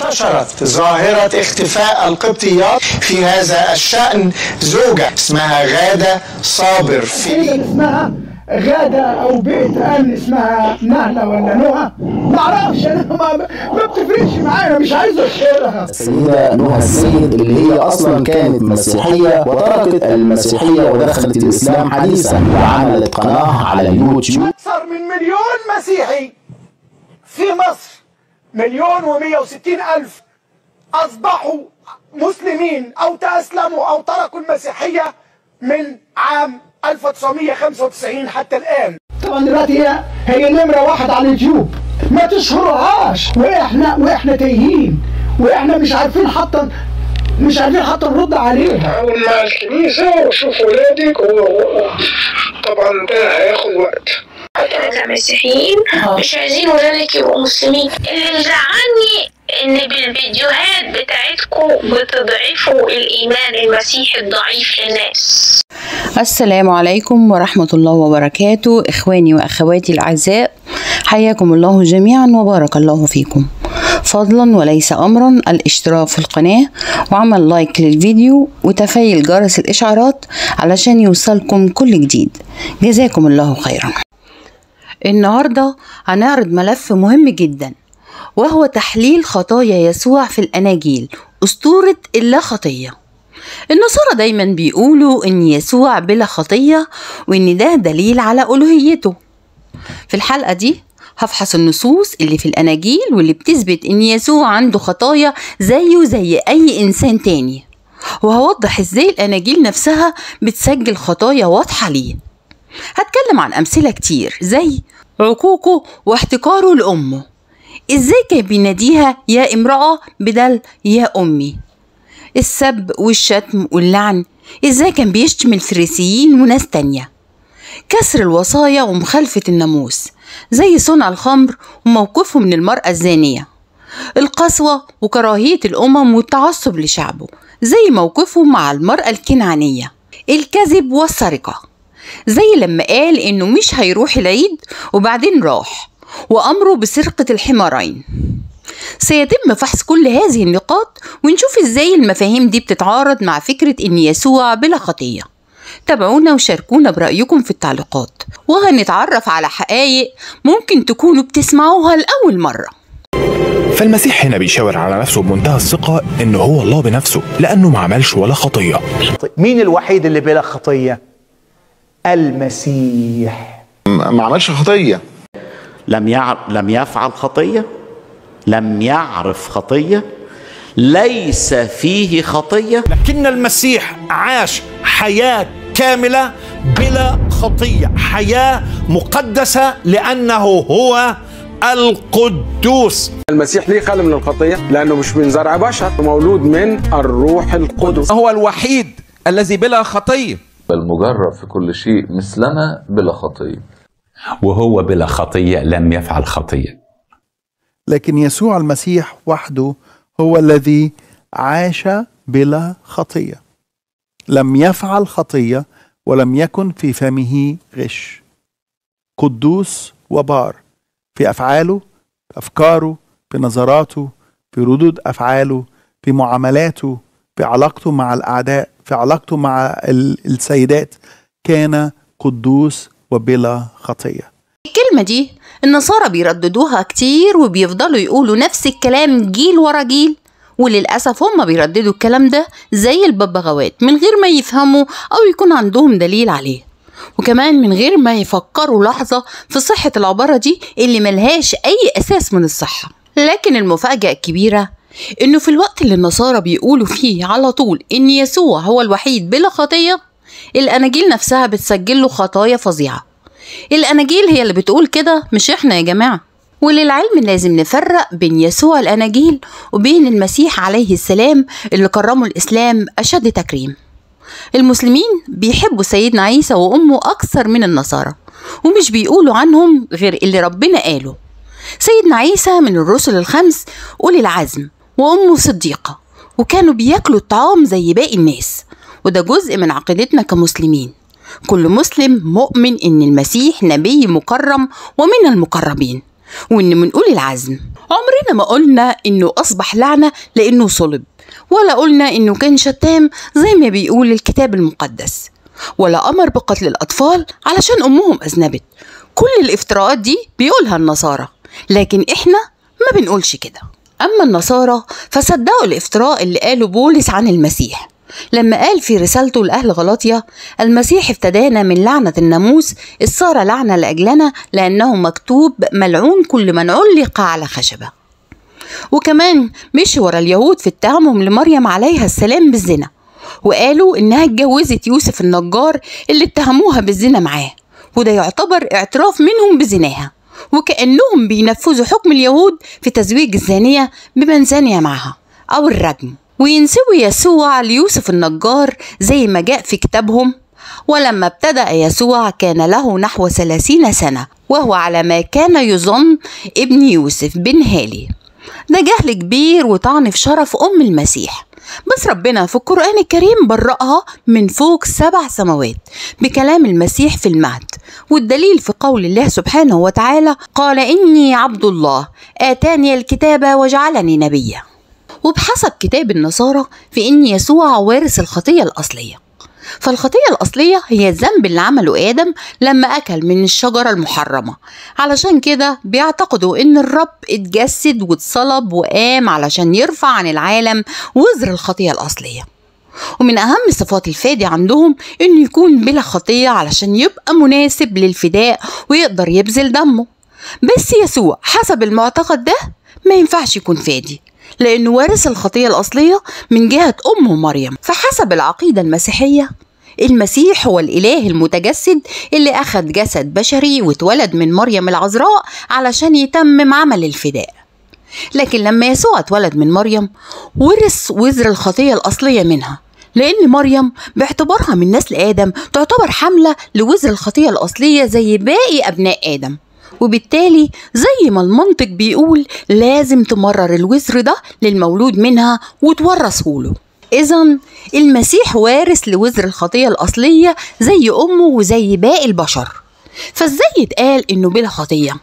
انتشرت ظاهرة اختفاء القبطيات في هذا الشأن زوجة اسمها غادة صابر في اللي اسمها غادة أو بيت أمن اسمها نهلة ولا نهى معرفش أنا ما, ما بتفرقش معايا مش عايز أشهرها السيدة نهى السيد اللي هي أصلا كانت مسيحية وتركت المسيحية ودخلت الإسلام حديثا وعملت قناة على اليوتيوب أكثر من مليون مسيحي في مصر مليون ومية وستين ألف أصبحوا مسلمين أو تأسلموا أو تركوا المسيحية من عام 1995 حتى الآن طبعا دلوقتي هي هي نمرة واحد على اليوتيوب ما تشهرهاش واحنا واحنا تايهين واحنا مش عارفين حتى مش عارفين حتى نرد عليها حاول مع الكنيسة وشوف ولادك وطبعا ده هياخد وقت احنا كمسيحيين مش عايزين ولادك يبقوا مسلمين اللي مزعلني ان بالفيديوهات بتاعتكم بتضعفوا الايمان المسيحي الضعيف للناس السلام عليكم ورحمة الله وبركاته إخواني وأخواتي الأعزاء حياكم الله جميعا وبارك الله فيكم فضلا وليس أمرا الاشتراك في القناة وعمل لايك للفيديو وتفعيل جرس الإشعارات علشان يوصلكم كل جديد جزاكم الله خيرا النهاردة هنعرض ملف مهم جدا وهو تحليل خطايا يسوع في الأناجيل أسطورة اللا خطية النصارى دايما بيقولوا ان يسوع بلا خطية وان ده دليل على ألوهيته في الحلقة دي هفحص النصوص اللي في الأناجيل واللي بتثبت ان يسوع عنده خطايا زيه زي أي إنسان تاني وهوضح ازاي الأناجيل نفسها بتسجل خطايا واضحة ليه هتكلم عن أمثلة كتير زي عقوقه واحتقاره لأمه ازاي كان بيناديها يا امرأة بدل يا أمي السب والشتم واللعن ازاي كان بيشتم الفريسيين وناس تانية كسر الوصايا ومخالفة الناموس زي صنع الخمر وموقفه من المرأة الزانية القسوة وكراهية الأمم والتعصب لشعبه زي موقفه مع المرأة الكنعانية الكذب والسرقة زي لما قال إنه مش هيروح العيد وبعدين راح وأمره بسرقة الحمارين سيتم فحص كل هذه النقاط ونشوف ازاي المفاهيم دي بتتعارض مع فكرة ان يسوع بلا خطية تابعونا وشاركونا برأيكم في التعليقات وهنتعرف على حقائق ممكن تكونوا بتسمعوها لأول مرة فالمسيح هنا بيشاور على نفسه بمنتهى الثقة إنه هو الله بنفسه لأنه ما عملش ولا خطية مين الوحيد اللي بلا خطية المسيح ما عملش خطية لم يعرف لم يفعل خطية لم يعرف خطية ليس فيه خطية لكن المسيح عاش حياة كاملة بلا خطية حياة مقدسة لأنه هو القدوس المسيح ليه خلق من الخطية لأنه مش من زرع بشر مولود من الروح القدس هو الوحيد الذي بلا خطية المجرب في كل شيء مثلنا بلا خطية وهو بلا خطية لم يفعل خطية لكن يسوع المسيح وحده هو الذي عاش بلا خطيه لم يفعل خطيه ولم يكن في فمه غش قدوس وبار في افعاله في افكاره في نظراته في ردود افعاله في معاملاته في علاقته مع الاعداء في علاقته مع السيدات كان قدوس وبلا خطيه الكلمه دي النصارى بيرددوها كتير وبيفضلوا يقولوا نفس الكلام جيل ورا جيل وللأسف هم بيرددوا الكلام ده زي الببغاوات من غير ما يفهموا أو يكون عندهم دليل عليه وكمان من غير ما يفكروا لحظة في صحة العبارة دي اللي ملهاش أي أساس من الصحة لكن المفاجأة الكبيرة إنه في الوقت اللي النصارى بيقولوا فيه على طول إن يسوع هو الوحيد بلا خطية الأناجيل نفسها بتسجل له خطايا فظيعة الأناجيل هي اللي بتقول كده مش إحنا يا جماعة وللعلم لازم نفرق بين يسوع الأناجيل وبين المسيح عليه السلام اللي كرموا الإسلام أشد تكريم المسلمين بيحبوا سيدنا عيسى وأمه أكثر من النصارى ومش بيقولوا عنهم غير اللي ربنا قاله سيدنا عيسى من الرسل الخمس أولي العزم وأمه صديقة وكانوا بياكلوا الطعام زي باقي الناس وده جزء من عقيدتنا كمسلمين كل مسلم مؤمن ان المسيح نبي مكرم ومن المقربين وإن من أولي العزم عمرنا ما قلنا إنه أصبح لعنة لأنه صلب ولا قلنا إنه كان شتام زي ما بيقول الكتاب المقدس ولا أمر بقتل الأطفال علشان أمهم أذنبت كل الافتراءات دي بيقولها النصارى لكن إحنا ما بنقولش كده أما النصارى فصدقوا الافتراء اللي قاله بولس عن المسيح لما قال في رسالته لأهل غلاطيا المسيح افتدانا من لعنة الناموس إذ صار لعنة لأجلنا لأنه مكتوب ملعون كل من علق على خشبة وكمان مشي ورا اليهود في اتهامهم لمريم عليها السلام بالزنا وقالوا إنها اتجوزت يوسف النجار اللي اتهموها بالزنا معاه وده يعتبر اعتراف منهم بزناها وكأنهم بينفذوا حكم اليهود في تزويج الزانية بمن زانية معها أو الرجم وينسبوا يسوع ليوسف النجار زي ما جاء في كتابهم ولما ابتدأ يسوع كان له نحو ثلاثين سنة وهو على ما كان يظن ابن يوسف بن هالي ده جهل كبير وطعن في شرف أم المسيح بس ربنا في القرآن الكريم برأها من فوق سبع سماوات بكلام المسيح في المهد والدليل في قول الله سبحانه وتعالى قال إني عبد الله آتاني الكتاب وجعلني نبيا وبحسب كتاب النصارى في إن يسوع وارث الخطية الأصلية فالخطية الأصلية هي الذنب اللي عمله آدم لما أكل من الشجرة المحرمة علشان كده بيعتقدوا إن الرب اتجسد واتصلب وقام علشان يرفع عن العالم وزر الخطية الأصلية ومن أهم صفات الفادي عندهم إنه يكون بلا خطية علشان يبقى مناسب للفداء ويقدر يبذل دمه بس يسوع حسب المعتقد ده ما ينفعش يكون فادي لأنه وارث الخطية الأصلية من جهة أمه مريم فحسب العقيدة المسيحية المسيح هو الإله المتجسد اللي أخذ جسد بشري واتولد من مريم العذراء علشان يتمم عمل الفداء لكن لما يسوع اتولد من مريم ورث وزر الخطية الأصلية منها لأن مريم باعتبارها من نسل آدم تعتبر حاملة لوزر الخطية الأصلية زي باقي أبناء آدم وبالتالي زي ما المنطق بيقول لازم تمرر الوزر ده للمولود منها وتورثه له إذا المسيح وارث لوزر الخطية الأصلية زي أمه وزي باقي البشر فازاي يتقال إنه بلا خطية؟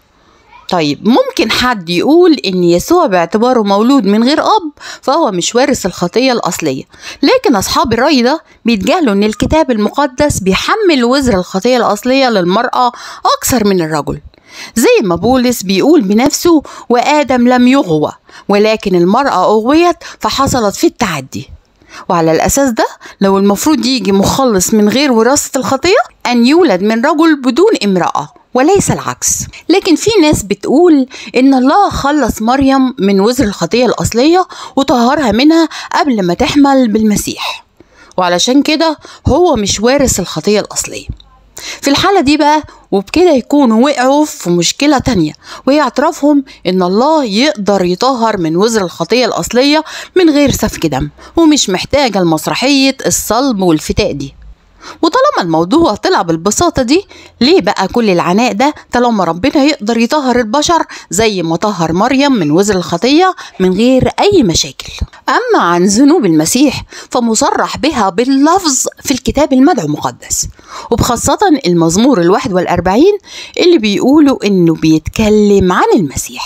طيب ممكن حد يقول إن يسوع باعتباره مولود من غير أب فهو مش وارث الخطية الأصلية لكن أصحاب الرأي ده بيتجاهلوا إن الكتاب المقدس بيحمل وزر الخطية الأصلية للمرأة أكثر من الرجل زي ما بولس بيقول بنفسه وآدم لم يغوى ولكن المرأة أغويت فحصلت في التعدي وعلى الأساس ده لو المفروض يجي مخلص من غير وراثة الخطية أن يولد من رجل بدون امرأة وليس العكس لكن في ناس بتقول إن الله خلص مريم من وزر الخطية الأصلية وطهرها منها قبل ما تحمل بالمسيح وعلشان كده هو مش وارث الخطية الأصلية في الحالة دي بقى وبكده يكونوا وقعوا في مشكلة تانية وهي اعترافهم إن الله يقدر يطهر من وزر الخطية الأصلية من غير سفك دم ومش محتاجة لمسرحية الصلب والفتاء دي وطالما الموضوع طلع بالبساطة دي ليه بقى كل العناء ده طالما ربنا يقدر يطهر البشر زي ما طهر مريم من وزر الخطية من غير أي مشاكل أما عن ذنوب المسيح فمصرح بها باللفظ في الكتاب المدعو المقدس وبخاصة المزمور الواحد والأربعين اللي بيقولوا إنه بيتكلم عن المسيح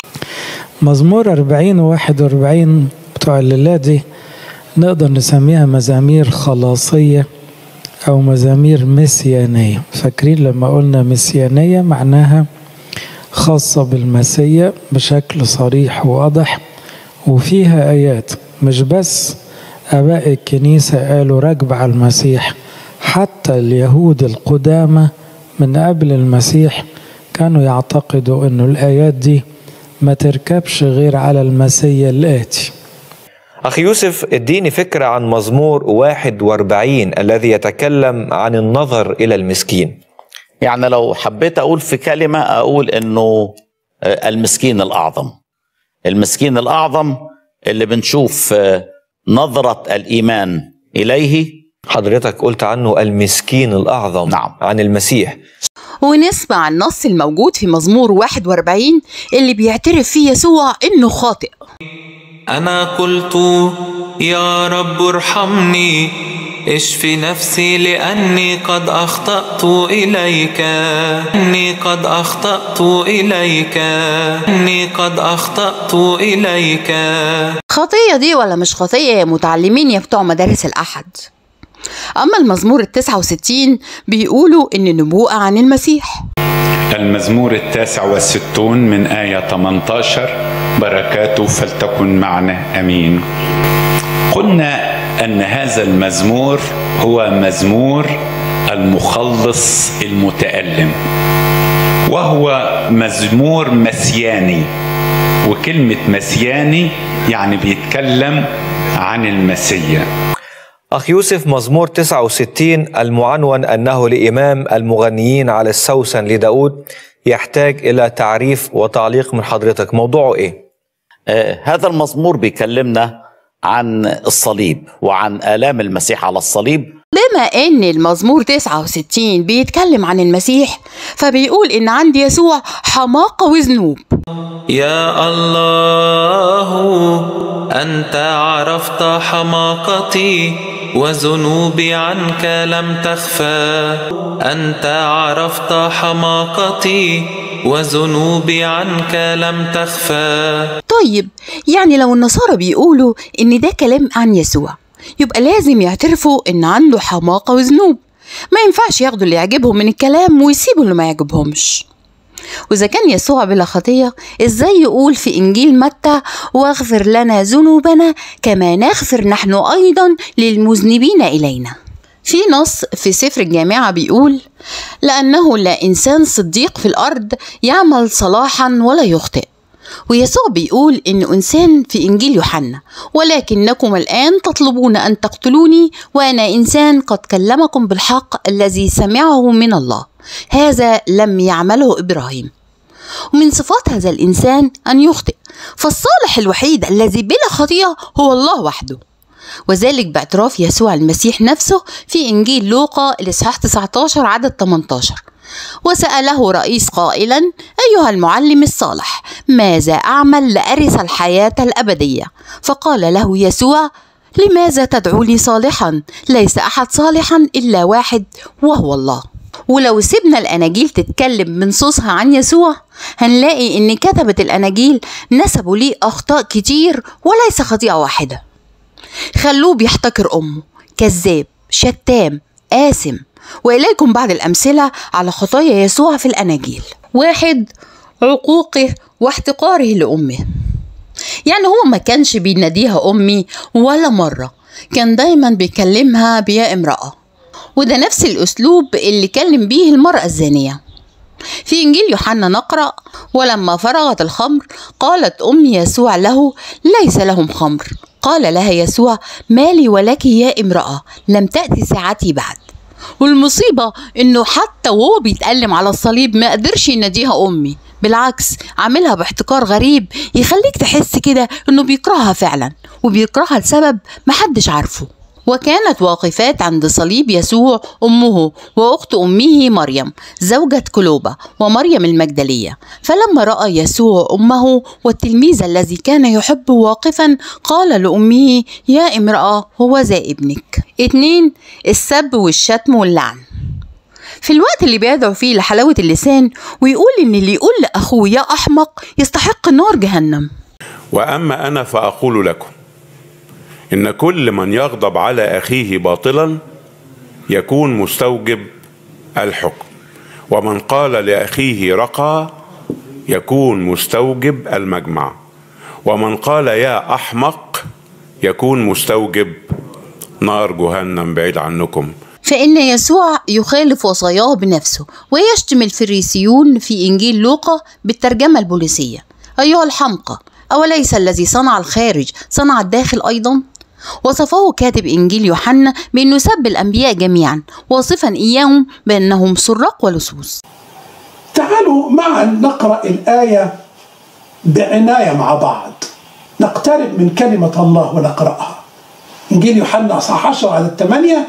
مزمور 40 و 41 بتوع الليلة دي نقدر نسميها مزامير خلاصية أو مزامير مسيانية فاكرين لما قلنا مسيانية معناها خاصة بالمسيا بشكل صريح وواضح وفيها آيات مش بس آباء الكنيسة قالوا راكب على المسيح حتى اليهود القدامى من قبل المسيح كانوا يعتقدوا أن الآيات دي ما تركبش غير على المسيا الآتي أخي يوسف اديني فكرة عن مزمور 41 الذي يتكلم عن النظر إلى المسكين يعني لو حبيت أقول في كلمة أقول أنه المسكين الأعظم المسكين الأعظم اللي بنشوف نظرة الإيمان إليه حضرتك قلت عنه المسكين الأعظم نعم. عن المسيح ونسمع النص الموجود في مزمور 41 اللي بيعترف فيه يسوع إنه خاطئ أنا قلت يا رب ارحمني اشف نفسي لأني قد أخطأت إليك إني قد أخطأت إليك إني قد أخطأت إليك خطية دي ولا مش خطية يا متعلمين يا بتوع مدارس الأحد أما المزمور التسعة وستين بيقولوا إن نبوءة عن المسيح المزمور التاسع والستون من آية 18 بركاته فلتكن معنا أمين قلنا أن هذا المزمور هو مزمور المخلص المتألم وهو مزمور مسياني وكلمة مسياني يعني بيتكلم عن المسيا أخ يوسف مزمور 69 المعنون أنه لإمام المغنيين على السوسن لداود يحتاج إلى تعريف وتعليق من حضرتك موضوعه إيه؟ آه هذا المزمور بيكلمنا عن الصليب وعن آلام المسيح على الصليب بما ان المزمور 69 بيتكلم عن المسيح فبيقول ان عند يسوع حماقة وذنوب يا الله أنت عرفت حماقتي وذنوبي عنك لم تخفى أنت عرفت حماقتي وذنوبي عنك لم تخفى طيب يعني لو النصارى بيقولوا ان ده كلام عن يسوع يبقى لازم يعترفوا ان عنده حماقة وذنوب ما ينفعش ياخدوا اللي يعجبهم من الكلام ويسيبوا اللي ما يعجبهمش وإذا كان يسوع بلا خطية إزاي يقول في إنجيل متى واغفر لنا ذنوبنا كما نغفر نحن أيضا للمذنبين إلينا في نص في سفر الجامعة بيقول لأنه لا إنسان صديق في الأرض يعمل صلاحا ولا يخطئ ويسوع بيقول إن إنسان في إنجيل يوحنا ولكنكم الآن تطلبون أن تقتلوني وأنا إنسان قد كلمكم بالحق الذي سمعه من الله هذا لم يعمله إبراهيم ومن صفات هذا الإنسان أن يخطئ فالصالح الوحيد الذي بلا خطيئة هو الله وحده وذلك باعتراف يسوع المسيح نفسه في إنجيل لوقا الإصحاح 19 عدد 18 وسأله رئيس قائلا أيها المعلم الصالح ماذا أعمل لأرث الحياة الأبدية فقال له يسوع لماذا تدعوني صالحا ليس أحد صالحا إلا واحد وهو الله ولو سيبنا الأناجيل تتكلم من صوصها عن يسوع هنلاقي إن كتبة الأناجيل نسبوا ليه أخطاء كتير وليس خطيئة واحدة خلوه بيحتكر أمه كذاب شتام آثم وإليكم بعض الأمثلة على خطايا يسوع في الأناجيل واحد عقوقه واحتقاره لأمه يعني هو ما كانش بيناديها أمي ولا مرة كان دايما بيكلمها بيا امرأة وده نفس الأسلوب اللي كلم بيه المرأة الزانية في إنجيل يوحنا نقرأ ولما فرغت الخمر قالت أم يسوع له ليس لهم خمر قال لها يسوع مالي ولك يا امرأة لم تأتي ساعتي بعد والمصيبة إنه حتى وهو بيتألم على الصليب ما قدرش يناديها أمي بالعكس عاملها باحتكار غريب يخليك تحس كده إنه بيكرهها فعلا وبيكرهها لسبب محدش عارفه وكانت واقفات عند صليب يسوع أمه وأخت أمه مريم زوجة كلوبة ومريم المجدلية فلما رأى يسوع أمه والتلميذ الذي كان يحب واقفا قال لأمه يا امرأة هو ذا ابنك اتنين السب والشتم واللعن في الوقت اللي بيدعو فيه لحلاوة اللسان ويقول إن اللي يقول لأخوه يا أحمق يستحق نار جهنم واما انا فاقول لكم ان كل من يغضب على اخيه باطلا يكون مستوجب الحكم ومن قال لاخيه رقى يكون مستوجب المجمع ومن قال يا احمق يكون مستوجب نار جهنم بعيد عنكم فإن يسوع يخالف وصاياه بنفسه ويشتم الفريسيون في إنجيل لوقا بالترجمة البوليسية أيها الحمقى أوليس الذي صنع الخارج صنع الداخل أيضا؟ وصفه كاتب إنجيل يوحنا بأنه سب الأنبياء جميعا واصفا إياهم بأنهم سراق ولصوص تعالوا معا نقرأ الآية بعناية مع بعض نقترب من كلمة الله ونقرأها إنجيل يوحنا أصحاح 10 على الثمانية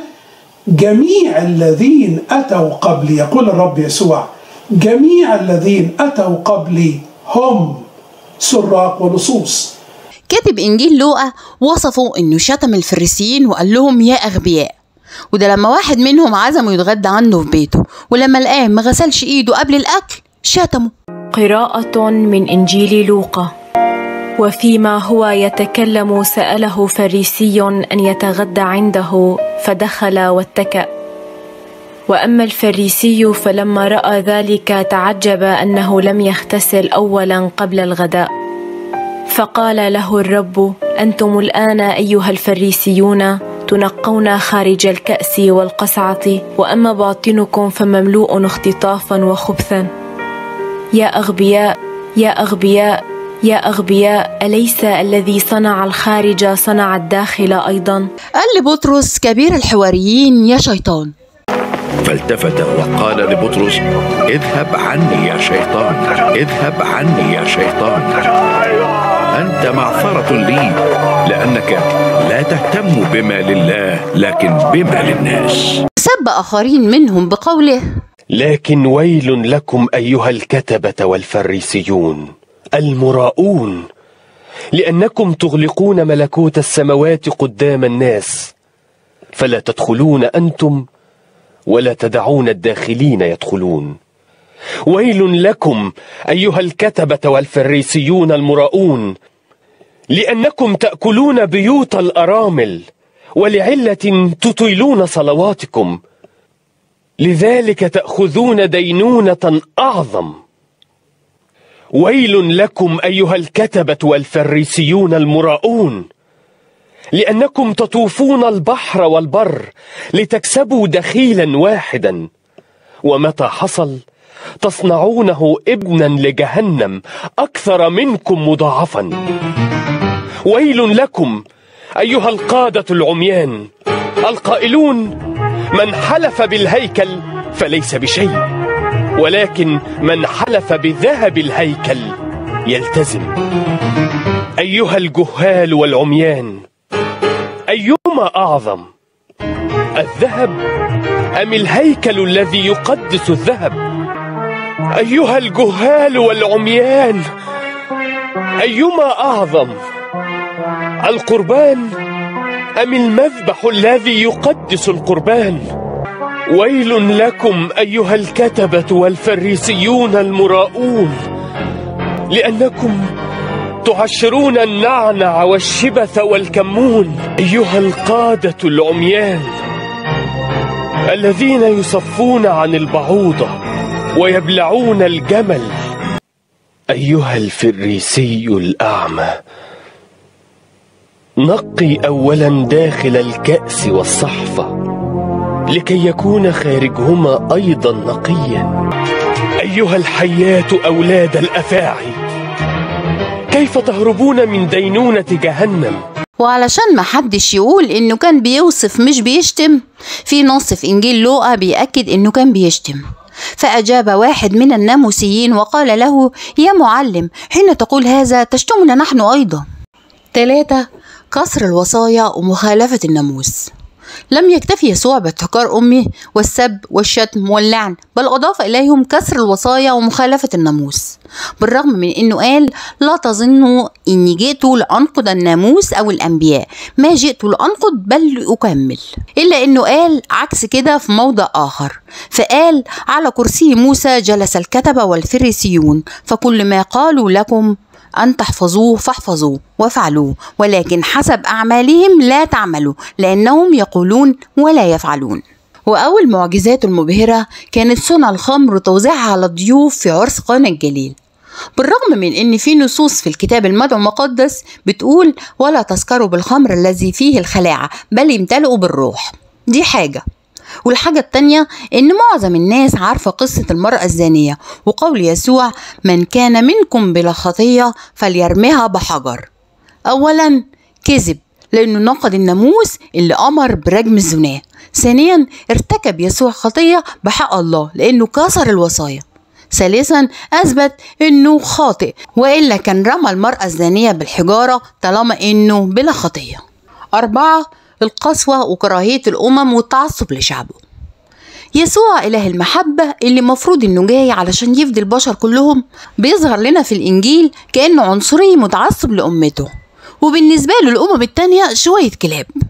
جميع الذين أتوا قبلي يقول الرب يسوع جميع الذين أتوا قبلي هم سراق ولصوص كاتب إنجيل لوقا وصفه إنه شتم الفريسيين وقال لهم يا أغبياء وده لما واحد منهم عزمه يتغدى عنده في بيته ولما لقاه ما غسلش ايده قبل الاكل شتمه قراءة من إنجيل لوقا وفيما هو يتكلم سأله فريسي أن يتغدى عنده فدخل واتكأ وأما الفريسي فلما رأى ذلك تعجب أنه لم يغتسل أولا قبل الغداء فقال له الرب أنتم الآن أيها الفريسيون تنقون خارج الكأس والقصعة وأما باطنكم فمملوء اختطافا وخبثا يا أغبياء يا أغبياء يا أغبياء أليس الذي صنع الخارج صنع الداخل أيضا قال لبطرس كبير الحواريين يا شيطان فالتفت وقال لبطرس اذهب عني يا شيطان اذهب عني يا شيطان أنت معثرة لي لأنك لا تهتم بما لله لكن بما للناس سب آخرين منهم بقوله لكن ويل لكم ايها الكتبه والفريسيون المراؤون لانكم تغلقون ملكوت السماوات قدام الناس فلا تدخلون انتم ولا تدعون الداخلين يدخلون ويل لكم ايها الكتبه والفريسيون المراؤون لانكم تاكلون بيوت الارامل ولعله تطيلون صلواتكم لذلك تأخذون دينونة أعظم ويل لكم أيها الكتبة والفريسيون المراؤون لأنكم تطوفون البحر والبر لتكسبوا دخيلا واحدا ومتى حصل تصنعونه ابنا لجهنم أكثر منكم مضاعفا ويل لكم أيها القادة العميان القائلون من حلف بالهيكل فليس بشيء ولكن من حلف بذهب الهيكل يلتزم ايها الجهال والعميان ايما اعظم الذهب ام الهيكل الذي يقدس الذهب ايها الجهال والعميان ايما اعظم القربان أم المذبح الذي يقدس القربان ويل لكم أيها الكتبة والفريسيون المراؤون لأنكم تعشرون النعنع والشبث والكمون أيها القادة العميان الذين يصفون عن البعوضة ويبلعون الجمل أيها الفريسي الأعمى نقي اولا داخل الكاس والصحفه لكي يكون خارجهما ايضا نقيا ايها الحيات اولاد الافاعي كيف تهربون من دينونه جهنم وعلشان ما حدش يقول انه كان بيوصف مش بيشتم في نص في انجيل لوقا بيأكد انه كان بيشتم فأجاب واحد من الناموسيين وقال له يا معلم حين تقول هذا تشتمنا نحن أيضا ثلاثة كسر الوصايا ومخالفة الناموس لم يكتفي يسوع باحتقار أمه والسب والشتم واللعن بل أضاف إليهم كسر الوصايا ومخالفة الناموس بالرغم من أنه قال لا تظنوا أني جئت لأنقض الناموس أو الأنبياء ما جئت لأنقض بل لأكمل إلا أنه قال عكس كده في موضع آخر فقال على كرسي موسى جلس الكتبة والفريسيون فكل ما قالوا لكم أن تحفظوه فاحفظوه وافعلوه ولكن حسب أعمالهم لا تعملوا لأنهم يقولون ولا يفعلون وأول معجزات المبهرة كانت صنع الخمر وتوزيعها على الضيوف في عرس قانا الجليل بالرغم من ان في نصوص في الكتاب المدعو المقدس بتقول ولا تسكروا بالخمر الذي فيه الخلاعة بل امتلئوا بالروح دي حاجة والحاجة التانية إن معظم الناس عارفة قصة المرأة الزانية وقول يسوع من كان منكم بلا خطية فليرميها بحجر أولا كذب لأنه نقض الناموس اللي أمر برجم الزناة ثانيا ارتكب يسوع خطية بحق الله لأنه كسر الوصايا ثالثا أثبت أنه خاطئ وإلا كان رمى المرأة الزانية بالحجارة طالما أنه بلا خطية أربعة القسوة وكراهية الأمم والتعصب لشعبه يسوع إله المحبة اللي مفروض إنه جاي علشان يفدي البشر كلهم بيظهر لنا في الإنجيل كأنه عنصري متعصب لأمته وبالنسبة له الأمم التانية شوية كلاب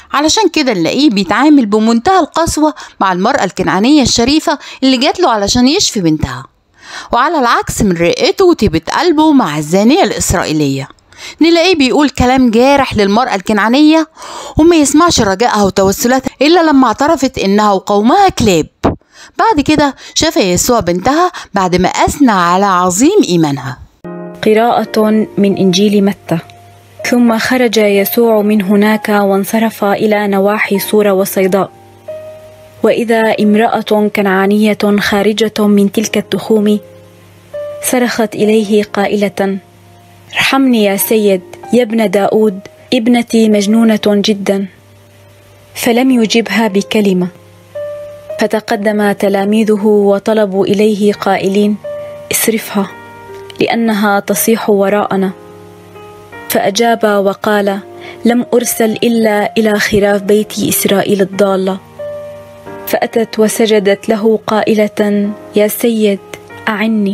علشان كده نلاقيه بيتعامل بمنتهى القسوة مع المرأة الكنعانية الشريفة اللي جات له علشان يشفي بنتها وعلى العكس من رقته وطيبة قلبه مع الزانية الإسرائيلية نلاقيه بيقول كلام جارح للمرأة الكنعانية وما يسمعش رجائها وتوسلاتها إلا لما اعترفت إنها وقومها كلاب بعد كده شاف يسوع بنتها بعد ما أثنى على عظيم إيمانها قراءة من إنجيل متى ثم خرج يسوع من هناك وانصرف إلى نواحي صور وصيداء وإذا امرأة كنعانية خارجة من تلك التخوم صرخت إليه قائلة ارحمني يا سيد يا ابن داود ابنتي مجنونة جدا فلم يجبها بكلمة فتقدم تلاميذه وطلبوا إليه قائلين اصرفها لأنها تصيح وراءنا فأجاب وقال لم أرسل إلا إلى خراف بيت إسرائيل الضالة فأتت وسجدت له قائلة يا سيد أعني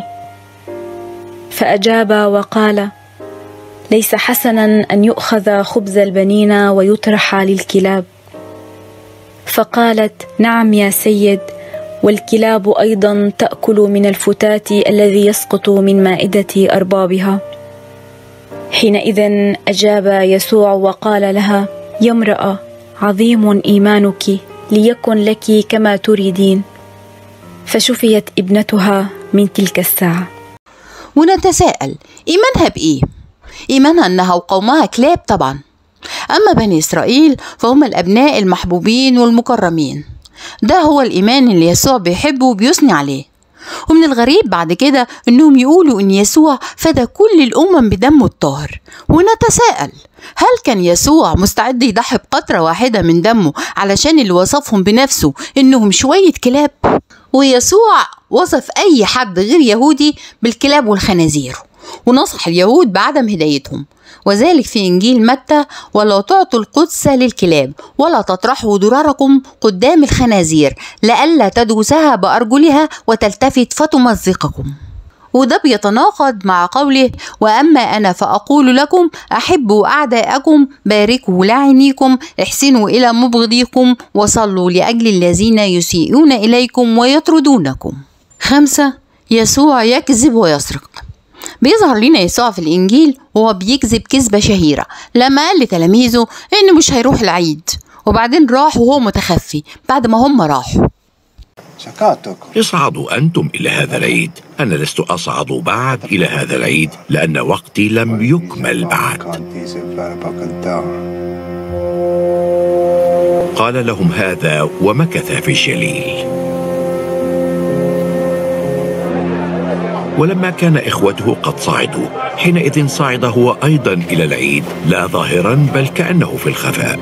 فأجاب وقال ليس حسنا أن يؤخذ خبز البنين ويطرح للكلاب فقالت نعم يا سيد والكلاب أيضا تأكل من الفتات الذي يسقط من مائدة أربابها حينئذ أجاب يسوع وقال لها يا امرأة عظيم إيمانك ليكن لك كما تريدين فشفيت ابنتها من تلك الساعة ونتساءل إيمانها بإيه؟ إيمانها أنها وقومها كلاب طبعا أما بني إسرائيل فهم الأبناء المحبوبين والمكرمين ده هو الإيمان اللي يسوع بيحبه وبيثني عليه ومن الغريب بعد كده إنهم يقولوا إن يسوع فدى كل الأمم بدمه الطاهر ونتساءل هل كان يسوع مستعد يضحي بقطرة واحدة من دمه علشان اللي وصفهم بنفسه إنهم شوية كلاب ويسوع وصف أي حد غير يهودي بالكلاب والخنازير ونصح اليهود بعدم هدايتهم وذلك في إنجيل متى ولا تعطوا القدس للكلاب ولا تطرحوا دراركم قدام الخنازير لئلا تدوسها بأرجلها وتلتفت فتمزقكم وده بيتناقض مع قوله وأما أنا فأقول لكم أحبوا أعداءكم باركوا لعينيكم احسنوا إلى مبغضيكم وصلوا لأجل الذين يسيئون إليكم ويطردونكم خمسة يسوع يكذب ويسرق بيظهر لنا يسوع في الإنجيل وهو بيكذب كذبة شهيرة لما قال لتلاميذه إنه مش هيروح العيد وبعدين راح وهو متخفي بعد ما هم راحوا اصعدوا أنتم إلى هذا العيد أنا لست أصعد بعد إلى هذا العيد لأن وقتي لم يكمل بعد قال لهم هذا ومكث في الجليل ولما كان إخوته قد صعدوا حينئذ صعد هو أيضا إلى العيد لا ظاهرا بل كأنه في الخفاء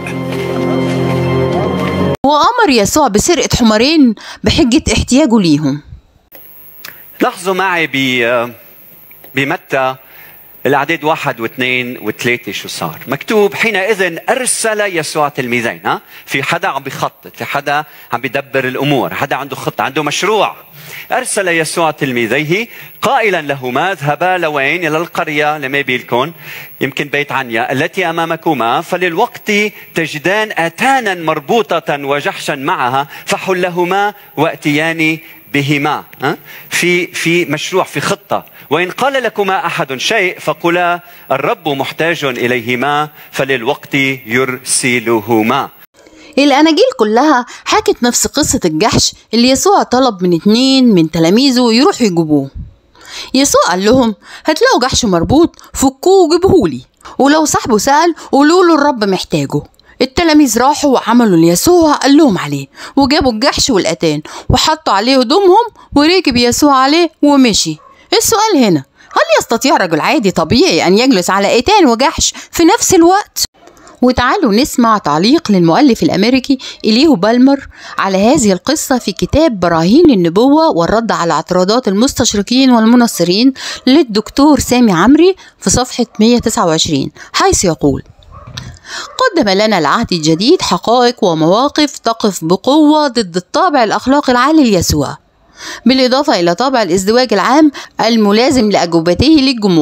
وأمر يسوع بسرقة حمارين بحجة احتياجه ليهم لاحظوا معي ب بمتى الأعداد واحد واثنين وثلاثة شو صار مكتوب حينئذ أرسل يسوع تلميذين ها في حدا عم بيخطط في حدا عم بيدبر الأمور حدا عنده خطة عنده مشروع أرسل يسوع تلميذيه قائلا لهما اذهبا لوين إلى القرية لما بيلكن يمكن بيت عنيا التي أمامكما فللوقت تجدان أتانا مربوطة وجحشا معها فحلهما وأتيان بهما ها؟ في في مشروع في خطه وان قال لكما احد شيء فقلا الرب محتاج اليهما فللوقت يرسلهما الأناجيل كلها حكت نفس قصة الجحش اللي يسوع طلب من اتنين من تلاميذه يروحوا يجيبوه يسوع قال لهم هتلاقوا جحش مربوط فكوه وجيبوهولي ولو صاحبه سأل قولوا له الرب محتاجه التلاميذ راحوا وعملوا ليسوع قال لهم عليه وجابوا الجحش والأتان وحطوا عليه هدومهم وركب يسوع عليه ومشي السؤال هنا هل يستطيع رجل عادي طبيعي أن يجلس على أتان وجحش في نفس الوقت؟ وتعالوا نسمع تعليق للمؤلف الأمريكي إليهو بالمر على هذه القصة في كتاب براهين النبوة والرد على اعتراضات المستشرقين والمنصرين للدكتور سامي عمري في صفحة 129 حيث يقول قدم لنا العهد الجديد حقائق ومواقف تقف بقوة ضد الطابع الأخلاقي العالي ليسوع بالإضافة إلى طابع الازدواج العام الملازم لأجوبته للجموع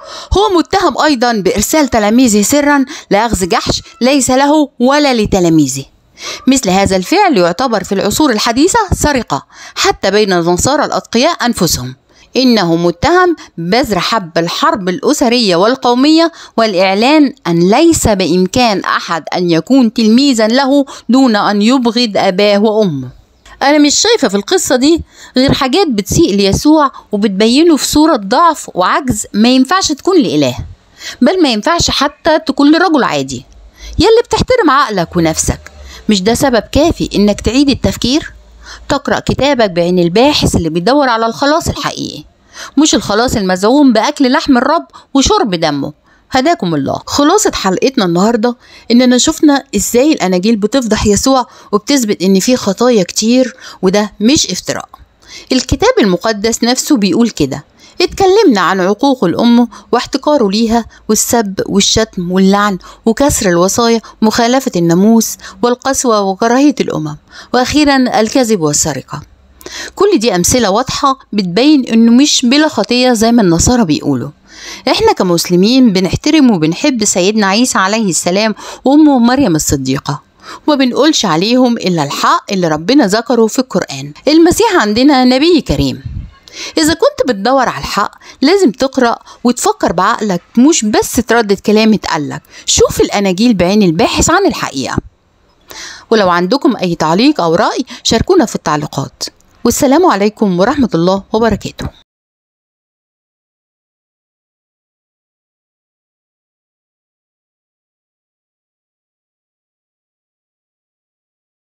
هو متهم أيضا بإرسال تلاميذه سرا لأخذ جحش ليس له ولا لتلاميذه مثل هذا الفعل يعتبر في العصور الحديثة سرقة حتى بين النصارى الأتقياء أنفسهم إنه متهم بذر حب الحرب الأسرية والقومية والإعلان أن ليس بإمكان أحد أن يكون تلميذا له دون أن يبغض أباه وأمه أنا مش شايفة في القصة دي غير حاجات بتسيء ليسوع وبتبينه في صورة ضعف وعجز ما ينفعش تكون لإله بل ما ينفعش حتى تكون لرجل عادي يلي بتحترم عقلك ونفسك مش ده سبب كافي إنك تعيد التفكير تقرأ كتابك بعين الباحث اللي بيدور على الخلاص الحقيقي مش الخلاص المزعوم بأكل لحم الرب وشرب دمه هداكم الله خلاصة حلقتنا النهاردة إننا شفنا إزاي الأناجيل بتفضح يسوع وبتثبت إن فيه خطايا كتير وده مش افتراء الكتاب المقدس نفسه بيقول كده اتكلمنا عن عقوق الأم واحتقاره ليها والسب والشتم واللعن وكسر الوصايا مخالفة الناموس والقسوة وكراهية الأمم وأخيرا الكذب والسرقة كل دي أمثلة واضحة بتبين إنه مش بلا خطية زي ما النصارى بيقولوا احنا كمسلمين بنحترم وبنحب سيدنا عيسى عليه السلام وامه مريم الصديقه وما بنقولش عليهم الا الحق اللي ربنا ذكره في القران المسيح عندنا نبي كريم إذا كنت بتدور على الحق لازم تقرأ وتفكر بعقلك مش بس تردد كلام اتقالك شوف الأناجيل بعين الباحث عن الحقيقة ولو عندكم أي تعليق أو رأي شاركونا في التعليقات والسلام عليكم ورحمة الله وبركاته